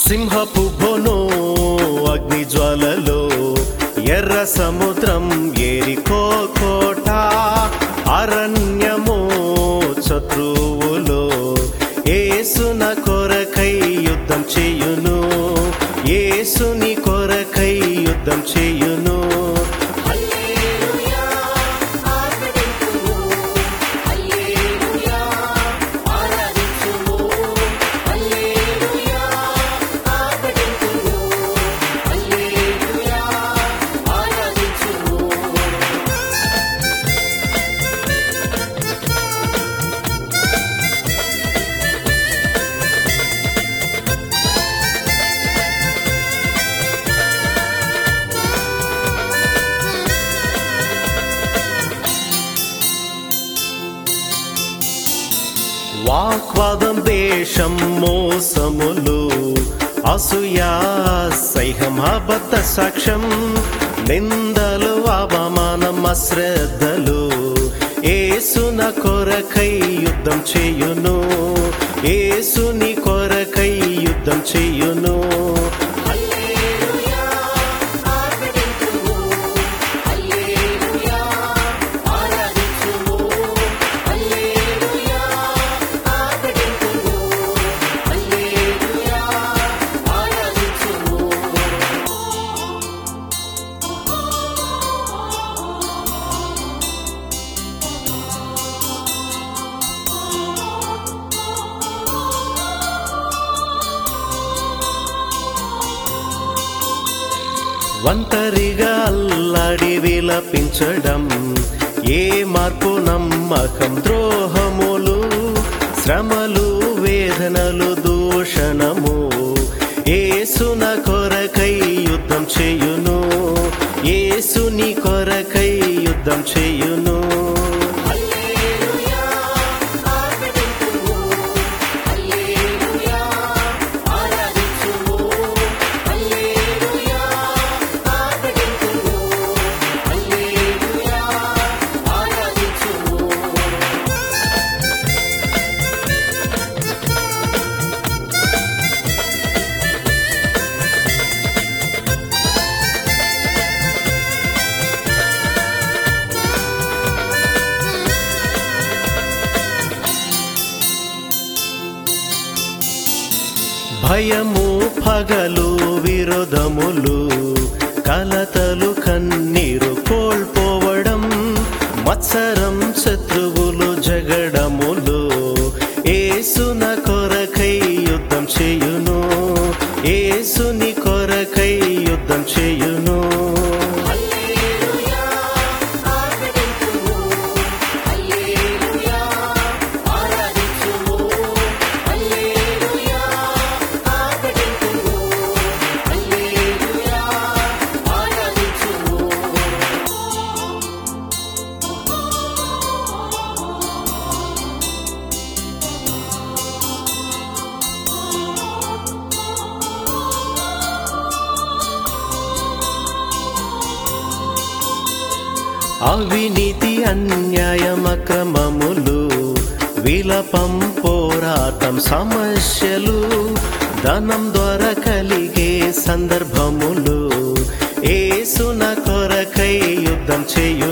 సింహపు బొను అగ్ని జ్వాలలో ఎర్ర సముద్రం ఏరికో కోట అరణ్యము శత్రువులో ఏసున కొరకై యుద్ధం చేయును ఏసుని కొరకై యుద్ధం చేయును హల్లెలూయా ఆరాధించుము హల్లెలూయా ఆరాధించుము హల్లెలూయా ఆరాధించుము హల్లెలూయా ఆరాధించుము వాక్వాదం దేశం మోసములు అసూయా సైహం అబద్ధ సాక్ష్యం నిందలు అవమానం అశ్రద్ధలు ఏసున కొరకై యుద్ధం చేయును ఏసుని కొరకై యుద్ధం చేయును హల్లెలూయా ఆరాధించుము హల్లెలూయా ఆరాధించుము హల్లెలూయా ఆరాధించుము హల్లెలూయా ఆరాధించుము ఒంటరిగా అల్లాడి విలపించడం ఏ మార్పు నమ్మకం ద్రోహములు శ్రమలు వేదనలు దూషణము ఏసున కొరకై యుద్ధం చేయును ఏసుని కొరకై యుద్ధం చేయును హల్లెలూయా ఆరాధించుము హల్లెలూయా ఆరాధించుము హల్లెలూయా ఆరాధించుము హల్లెలూయా ఆరాధించుము భయము పగలు విరోధములు కలతలు కన్నీరు కోల్పోవడం మత్సరం శత్రువులు జగడములు ఏసున కొరకై యుద్ధం చేయును ఏసుని కొరకై యుద్ధం చేయును హల్లెలూయా ఆరాధించుము హల్లెలూయా ఆరాధించుము హల్లెలూయా ఆరాధించుము హల్లెలూయా ఆరాధించుము అవినీతి అన్యాయం అక్రమములు విలపం పోరాటం సమస్యలు ధనం ద్వారా కలిగే సందర్భములు ఏసున కొరకై యుద్ధం చేయు